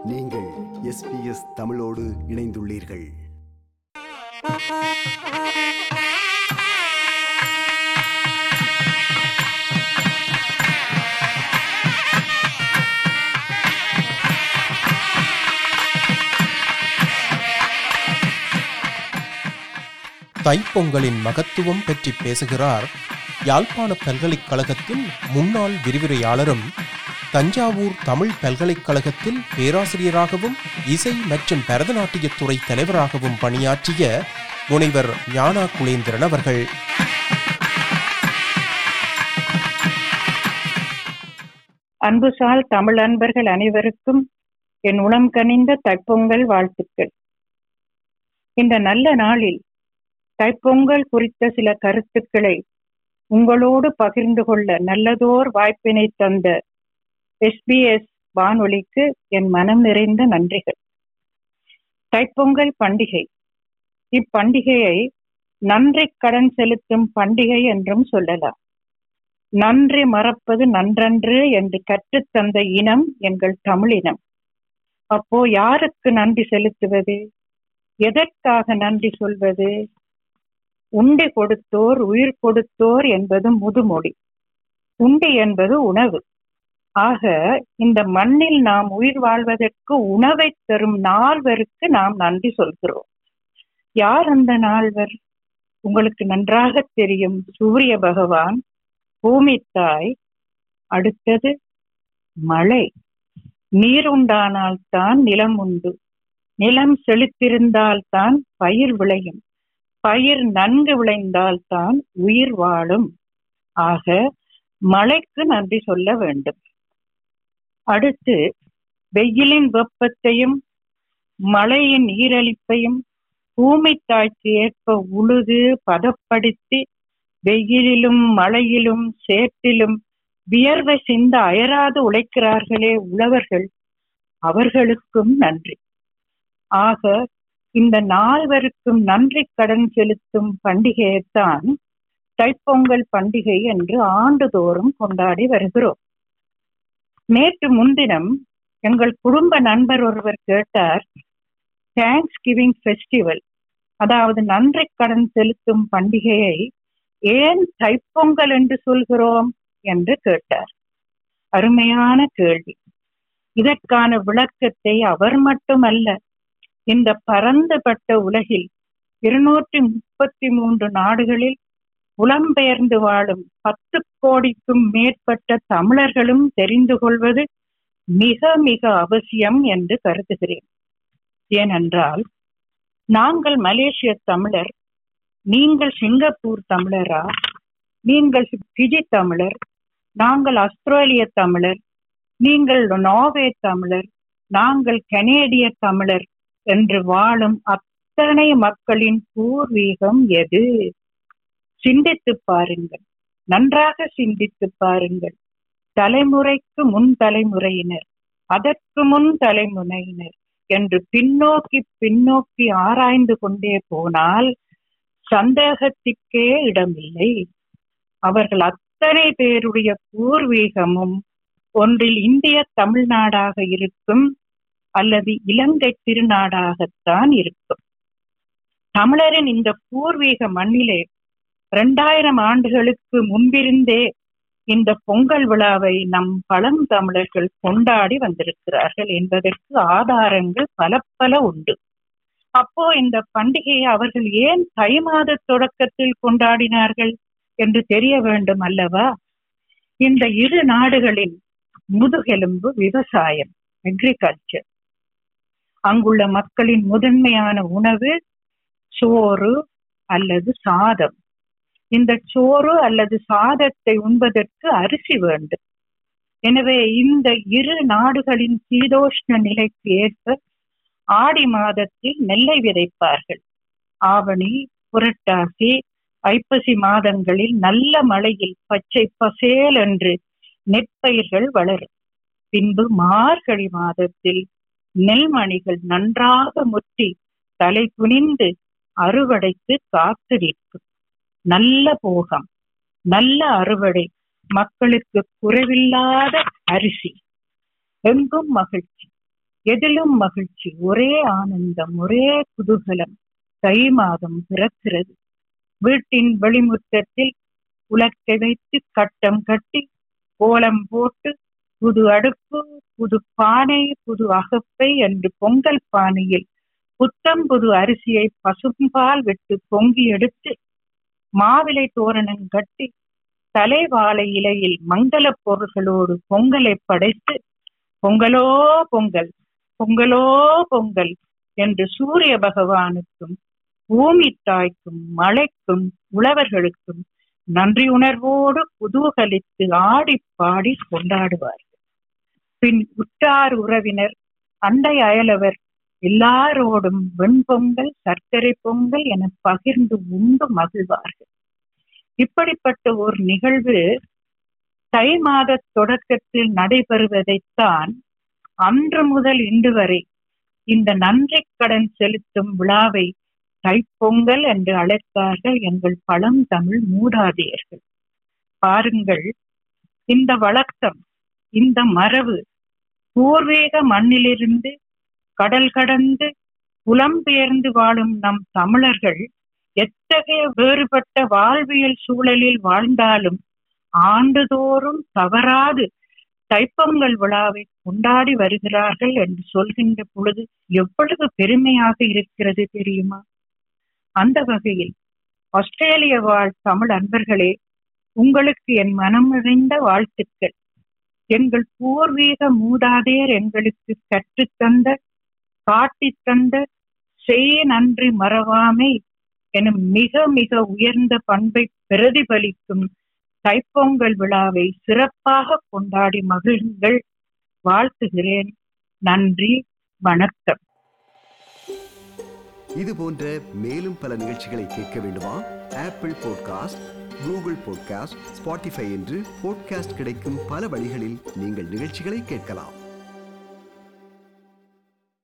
நீங்கள் எஸ்பிஎஸ் தமிழோடு இணைந்துள்ளீர்கள் தைப்பொங்கலின் மகத்துவம் பற்றி பேசுகிறார் யாழ்ப்பாண பல்கலைக்கழகத்தின் முன்னாள் விரிவுரையாளரும் தஞ்சாவூர் தமிழ் பல்கலைக்கழகத்தில் பேராசிரியராகவும் இசை மற்றும் பரதநாட்டியத் துறை தலைவராகவும் பணியாற்றிய முனைவர் ஞானா குலேந்திரன் அவர்கள் அன்புசால் தமிழ் அன்பர்கள் அனைவருக்கும் என் உளம் கனிந்த தைப்பொங்கல் வாழ்த்துக்கள் இந்த நல்ல நாளில் தைப்பொங்கல் குறித்த சில கருத்துக்களை உங்களோடு பகிர்ந்து கொள்ள நல்லதோர் வாய்ப்பினை தந்த எஸ்பிஎஸ் வானொலிக்கு என் மனம் நிறைந்த நன்றிகள் தைப்பொங்கல் பண்டிகை இப்பண்டிகையை நன்றி கடன் செலுத்தும் பண்டிகை என்றும் சொல்லலாம் நன்றி மறப்பது நன்றன்று என்று கற்றுத்தந்த இனம் எங்கள் தமிழினம் அப்போ யாருக்கு நன்றி செலுத்துவது எதற்காக நன்றி சொல்வது உண்டி கொடுத்தோர் உயிர் கொடுத்தோர் என்பது முதுமொழி உண்டி என்பது உணவு ஆக இந்த மண்ணில் நாம் உயிர் வாழ்வதற்கு உணவை தரும் நால்வருக்கு நாம் நன்றி சொல்கிறோம் யார் அந்த நால்வர் உங்களுக்கு நன்றாக தெரியும் சூரிய பகவான் பூமி தாய் அடுத்தது மழை நீர் உண்டானால்தான் நிலம் உண்டு நிலம் செழித்திருந்தால்தான் பயிர் விளையும் பயிர் நன்கு விளைந்தால்தான் உயிர் வாழும் ஆக மழைக்கு நன்றி சொல்ல வேண்டும் அடுத்து வெயிலின் வெப்பத்தையும் மழையின் ஈரலிப்பையும் பூமி தாய்க்கு ஏற்ப உழுது பதப்படுத்தி வெயிலிலும் மழையிலும் சேற்றிலும் வியர்வை சிந்த அயராது உழைக்கிறார்களே உழவர்கள் அவர்களுக்கும் நன்றி ஆக இந்த நால்வருக்கும் நன்றி கடன் செலுத்தும் பண்டிகையைத்தான் தைப்பொங்கல் பண்டிகை என்று ஆண்டுதோறும் கொண்டாடி வருகிறோம் நேற்று முன்தினம் எங்கள் குடும்ப நண்பர் ஒருவர் கேட்டார் தேங்க்ஸ் கிவிங் ஃபெஸ்டிவல் அதாவது நன்றி கடன் செலுத்தும் பண்டிகையை ஏன் தைப்பொங்கல் என்று சொல்கிறோம் என்று கேட்டார் அருமையான கேள்வி இதற்கான விளக்கத்தை அவர் மட்டுமல்ல இந்த பரந்துபட்ட உலகில் இருநூற்றி முப்பத்தி மூன்று நாடுகளில் புலம்பெயர்ந்து வாழும் பத்து கோடிக்கும் மேற்பட்ட தமிழர்களும் தெரிந்து கொள்வது மிக மிக அவசியம் என்று கருதுகிறேன் ஏனென்றால் நாங்கள் மலேசிய தமிழர் நீங்கள் சிங்கப்பூர் தமிழரா நீங்கள் பிஜி தமிழர் நாங்கள் ஆஸ்திரேலிய தமிழர் நீங்கள் நார்வே தமிழர் நாங்கள் கனேடிய தமிழர் என்று வாழும் அத்தனை மக்களின் பூர்வீகம் எது சிந்தித்து பாருங்கள் நன்றாக சிந்தித்து பாருங்கள் தலைமுறைக்கு முன் தலைமுறையினர் அதற்கு முன் தலைமுறையினர் என்று பின்னோக்கி பின்னோக்கி ஆராய்ந்து கொண்டே போனால் சந்தேகத்திற்கே இடமில்லை அவர்கள் அத்தனை பேருடைய பூர்வீகமும் ஒன்றில் இந்திய தமிழ்நாடாக இருக்கும் அல்லது இலங்கை திருநாடாகத்தான் இருக்கும் தமிழரின் இந்த பூர்வீக மண்ணிலே இரண்டாயிரம் ஆண்டுகளுக்கு முன்பிருந்தே இந்த பொங்கல் விழாவை நம் பழந்தமிழர்கள் கொண்டாடி வந்திருக்கிறார்கள் என்பதற்கு ஆதாரங்கள் பல பல உண்டு அப்போ இந்த பண்டிகையை அவர்கள் ஏன் தை மாத தொடக்கத்தில் கொண்டாடினார்கள் என்று தெரிய வேண்டும் அல்லவா இந்த இரு நாடுகளின் முதுகெலும்பு விவசாயம் அக்ரிகல்ச்சர் அங்குள்ள மக்களின் முதன்மையான உணவு சோறு அல்லது சாதம் இந்த சோறு அல்லது சாதத்தை உண்பதற்கு அரிசி வேண்டும் எனவே இந்த இரு நாடுகளின் சீதோஷ்ண நிலைக்கு ஏற்ப ஆடி மாதத்தில் நெல்லை விதைப்பார்கள் ஆவணி புரட்டாசி ஐப்பசி மாதங்களில் நல்ல மழையில் பச்சை பசேல் என்று நெற்பயிர்கள் வளரும் பின்பு மார்கழி மாதத்தில் நெல்மணிகள் நன்றாக முற்றி தலை குனிந்து அறுவடைக்கு காத்து நிற்கும் நல்ல போகம் நல்ல அறுவடை மக்களுக்கு குறைவில்லாத அரிசி எங்கும் மகிழ்ச்சி எதிலும் மகிழ்ச்சி ஒரே ஆனந்தம் ஒரே குதூகலம் தை மாதம் பிறக்கிறது வீட்டின் வெளிமுற்றத்தில் உலக்கை வைத்து கட்டம் கட்டி கோலம் போட்டு புது அடுப்பு புது பானை புது அகப்பை என்று பொங்கல் பானையில் புத்தம் புது அரிசியை பசும்பால் விட்டு பொங்கி எடுத்து மாவிலை தோரணம் கட்டி தலைவாழை இலையில் மங்கள பொருள்களோடு பொங்கலை படைத்து பொங்கலோ பொங்கல் பொங்கலோ பொங்கல் என்று சூரிய பகவானுக்கும் பூமி தாய்க்கும் மழைக்கும் உழவர்களுக்கும் நன்றி உணர்வோடு குதூகலித்து ஆடி பாடி கொண்டாடுவார்கள் பின் உற்றார் உறவினர் அண்டை அயலவர் எல்லாரோடும் வெண்பொங்கல் சர்க்கரை பொங்கல் என பகிர்ந்து உண்டு மகிழ்வார்கள் இப்படிப்பட்ட ஒரு நிகழ்வு தை மாத தொடக்கத்தில் நடைபெறுவதைத்தான் அன்று முதல் இன்று வரை இந்த நன்றி கடன் செலுத்தும் விழாவை தைப்பொங்கல் என்று அழைத்தார்கள் எங்கள் பழந்தமிழ் மூதாதையர்கள் பாருங்கள் இந்த வழக்கம் இந்த மரபு பூர்வீக மண்ணிலிருந்து கடல் கடந்து புலம்பெயர்ந்து வாழும் நம் தமிழர்கள் எத்தகைய வேறுபட்ட வாழ்வியல் சூழலில் வாழ்ந்தாலும் ஆண்டுதோறும் தவறாது தைப்பொங்கல் விழாவை கொண்டாடி வருகிறார்கள் என்று சொல்கின்ற பொழுது எவ்வளவு பெருமையாக இருக்கிறது தெரியுமா அந்த வகையில் ஆஸ்திரேலிய வாழ் தமிழ் அன்பர்களே உங்களுக்கு என் மனம் நிறைந்த வாழ்த்துக்கள் எங்கள் பூர்வீக மூதாதையர் எங்களுக்கு கற்றுத்தந்த காட்டித் தந்த செய் நன்றி மறவாமை எனும் மிக மிக உயர்ந்த பண்பை பிரதிபலிக்கும் தைப்பொங்கல் விழாவை சிறப்பாக கொண்டாடி மகிழுங்கள் வாழ்த்துகிறேன் நன்றி வணக்கம் இது போன்ற மேலும் பல நிகழ்ச்சிகளை கேட்க வேண்டுமா Apple podcast Google podcast Spotify என்று பாட்காஸ்ட் கிடைக்கும் பல வழிகளில் நீங்கள் நிகழ்ச்சிகளை கேட்கலாம்